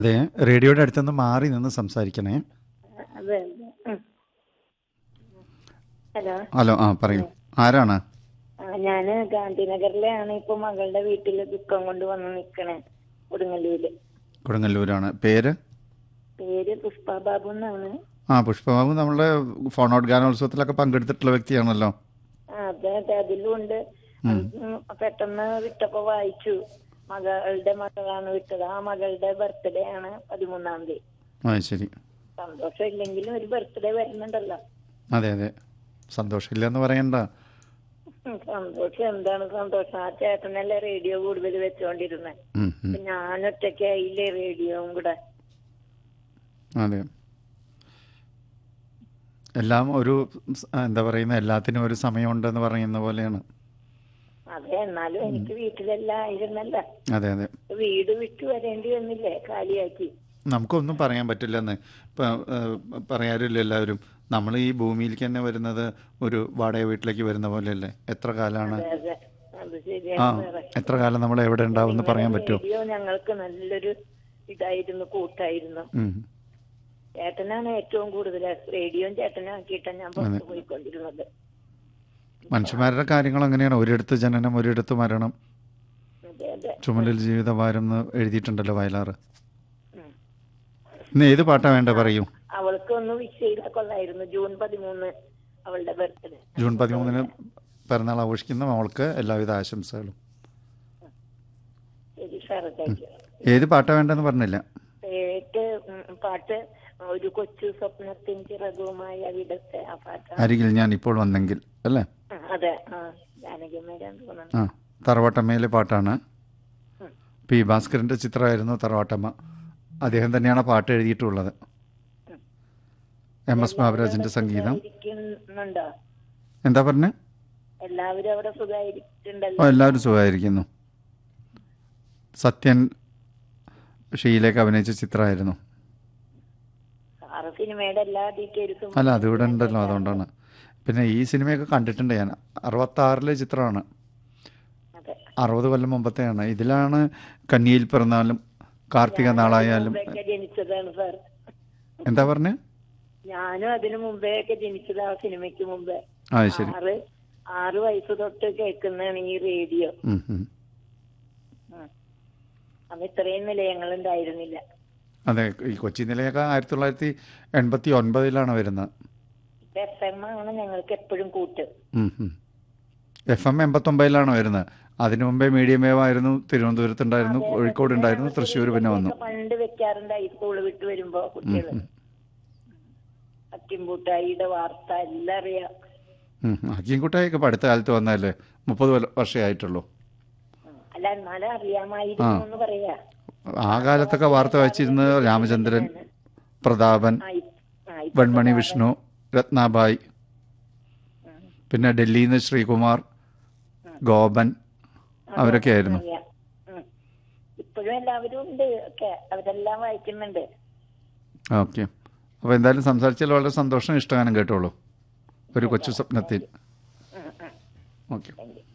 അതെ റേഡിയോയുടെ അടുത്തുനിന്ന് മാറി നിന്ന് സംസാരിക്കണേ അതെ ഉം. ഹലോ ഹലോ ആ പറയൂ ആരാണ് ആ, ഞാന് ഗാന്ധിനഗറിലാണ് ഇപ്പൊ മകളുടെ വീട്ടില് ദുഃഖം കൊണ്ട് വന്ന് നിക്കണേ കൊടുങ്ങല്ലൂര് കൊടുങ്ങല്ലൂരാണ് പേര് പേര് പുഷ്പ ബാബു എന്നാണ് ആ പുഷ്പബാബു നമ്മളുടെ ഫോണോട്ട് ഗാനോത്സവത്തിലൊക്കെ പങ്കെടുത്തിട്ടുള്ള വ്യക്തിയാണല്ലോ ആ, അതെ അതെ അതിലും ഉണ്ട് ഉം, പെട്ടെന്ന് വിട്ടപ്പോ വായിച്ചു മകളുടെ മകളാണ് വിട്ടത് ആ മകളുടെ ബർത്ത്ഡേ ആണ് പതിമൂന്നാം തീയതി ആ ശരി സന്തോഷം ഇല്ലെങ്കിലും ഒരു ബർത്ത്ഡേ വരുന്നുണ്ടല്ലോ അതെ അതെ സന്തോഷമില്ല എന്ന് പറയണ്ട ഉം, സന്തോഷം എന്താണ് സന്തോഷം ആ ചേട്ടനല്ലേ റേഡിയോ കൂടുതൽ വെച്ചോണ്ടിരുന്നേ ഉം, ഉം. ഞാൻ ഒറ്റയ്ക്കായില്ലേ റേഡിയോവും കൂടെ അതെ എല്ലാം ഒരു സ്- എന്താ പറയുന്ന എല്ലാത്തിനും ഒരു സമയമുണ്ടെന്ന് പറയുന്ന പോലെയാണ് അതെ എന്നാലും എനിക്ക് വീട്ടിലെല്ലാം ആയിരുന്നല്ല അതെ അതെ വീട് വിട്ടു വരേണ്ടി വന്നില്ലേ കാലിയാക്കി നമുക്കൊന്നും പറയാൻ പറ്റില്ലെന്ന് ഇപ്പം പറയാറില്ല എല്ലാവരും നമ്മൾ ഈ ഭൂമിയിലേക്ക് തന്നെ വരുന്നത് ഒരു വാടക വീട്ടിലേക്ക് വരുന്ന പോലെയല്ലേ എത്ര കാലമാണ് അതെ അതെ അത് ആ ശരിയാണ് സാറേ. എത്ര കാലം നമ്മൾ എവിടെ ഉണ്ടാവും എന്ന് പറയാൻ പറ്റുമോ റേഡിയോ ഞങ്ങൾക്ക് നല്ലൊരു ഇതായിരുന്നു കൂട്ടായിരുന്നു ഉം. ചേട്ടനാണ് ഏറ്റവും കൂടുതൽ റേഡിയോയും ചേട്ടനാക്കിയിട്ടാണ് ഞാൻ പുറത്ത് പോയിക്കൊണ്ടിരുന്നത് മനുഷ്യന്മാരുടെ കാര്യങ്ങൾ അങ്ങനെയാണ് ഒരിടത്ത് ജനനം ഒരിടത്ത് മരണം അതെ അതെ ചുമലിൽ ജീവിതഭാരം എന്ന് എഴുതിയിട്ടുണ്ടല്ലോ വയലാറ് ഉം. ഇന്ന് ഏത് പാട്ടാ വേണ്ട പറയൂ അവൾക്ക് ഒന്ന് വിഷ് ചെയ്താൽ കൊള്ളായിരുന്നു ജൂൺ പതിമൂന്ന് അവളുടെ ബർത്ത്ഡേ ജൂൺ പതിമൂന്നിന് പിറന്നാൾ ആഘോഷിക്കുന്ന അവൾക്ക് എല്ലാവിധ ആശംസകളും ശരി സാറ് താങ്ക് യു ഏത് പാട്ടാ വേണ്ടെന്ന് പറഞ്ഞില്ല പേട്ട് ഉം, പാട്ട് ഒരു കൊച്ചു സ്വപ്നത്തിൻ ചിറകുമായി അവിടത്തെ ആ പാട്ട് അരികിൽ ഞാൻ ഇപ്പോൾ വന്നെങ്കിൽ അല്ലേ ആ, അതെ ആ ജാനകിയമ്മയുടെ തോന്നുന്നു ആ തറവാട്ടമ്മയിലെ പാട്ടാണ് ഉം. പി ഭാസ്കരൻ്റെ ചിത്രമായിരുന്നു തറവാട്ടമ്മ അദ്ദേഹം തന്നെയാണ് പാട്ട് എഴുതിയിട്ടുള്ളത് എം എസ് ബാബുരാജിൻ്റെ സംഗീതം ഇരിക്കുന്നുണ്ടോ എന്താ പറഞ്ഞേ എല്ലാവരും അവിടെ ഓ സുഖമായിരിക്കുന്നുണ്ടല്ലോ എല്ലാവരും സുഖമായിരിക്കുന്നു സത്യൻ ഷീയിലേക്ക് അഭിനയിച്ച ചിത്രമായിരുന്നു സാറ് സിനിമയുടെ എല്ലാ ഡീറ്റെയിൽസും അല്ല അതിവിടെ ഉണ്ടല്ലോ അതുകൊണ്ടാണ് പിന്നെ ഈ സിനിമയൊക്കെ കണ്ടിട്ടുണ്ട് ഞാൻ അറുപത്താറിലെ ചിത്രമാണ് അതെ അറുപത് കൊല്ലം മുമ്പത്തെയാണ് ഇതിലാണ് കന്നിയിൽ പിറന്നാലും കാർത്തിക നാളായാലും മുമ്പേയൊക്കെ ജനിച്ചതാണ് സാർ എന്താ പറഞ്ഞേ ഞാനും അതിനു മുമ്പേ ഒക്കെ ജനിച്ചത് ആ സിനിമയ്ക്ക് മുമ്പേ ആ ശരി ആറ് ആറ് വയസ്സ് തൊട്ട് കേൾക്കുന്നതാണ് ഈ റേഡിയോ ഉം, ഉം. ഉം. അന്ന് ഇത്രയും നിലയങ്ങൾ ഉണ്ടായിരുന്നില്ല അതെ ഈ കൊച്ചി നിലയൊക്കെ ആയിരത്തി തൊള്ളായിരത്തി എൺപത്തി ഒൻപതിലാണ് വരുന്നത് എഫ് എം ആണ് ഞങ്ങൾക്ക് എപ്പോഴും കൂട്ട് എഫ് എം എൺപത്തൊമ്പതിലാണ് വരുന്നത് അതിനു മുമ്പേ മീഡിയം വേവ് ആയിരുന്നു തിരുവനന്തപുരത്തുണ്ടായിരുന്നു കോഴിക്കോട് ഉണ്ടായിരുന്നു തൃശ്ശൂർ പിന്നെ വന്നു ഒക്കെ പണ്ട് വെക്കാറുണ്ടായി സ്കൂള് വിട്ട് വരുമ്പോ കുട്ടികള് അക്കിമ്പൂട്ടായിയുടെ വാർത്ത എല്ലാം അറിയാം അക്കിൻകുട്ടായൊക്കെ ഇപ്പം അടുത്ത കാലത്ത് വന്നതല്ലേ മുപ്പത് വർഷമേ ആയിട്ടുള്ളൂ ഉം. അല്ല എന്നാലും അറിയാമായിരുന്നു എന്ന് പറയാ ആ കാലത്തൊക്കെ വാർത്ത വായിച്ചിരുന്നത് രാമചന്ദ്രൻ പ്രതാപൻ ആ, ഇ- ആ, ഇപ്പൊ വെൺമണി വിഷ്ണു രത്നാബായ് പിന്നെ ഡൽഹിയിൽ നിന്ന് ശ്രീകുമാർ ഗോപൻ അവരൊക്കെ ആയിരുന്നു അറിയാം. ഉം. ഇപ്പോഴും എല്ലാവരും ഉണ്ട് ഒക്കെ അവരെല്ലാം വായിക്കുന്നുണ്ട് ഓക്കെ അപ്പോൾ എന്തായാലും സംസാരിച്ചാൽ വളരെ സന്തോഷം ഇഷ്ടഗാനം കേട്ടോളൂ ഒരു കൊച്ചു സ്വപ്നത്തിൽ ഉം, ഉം. Okay Thank you.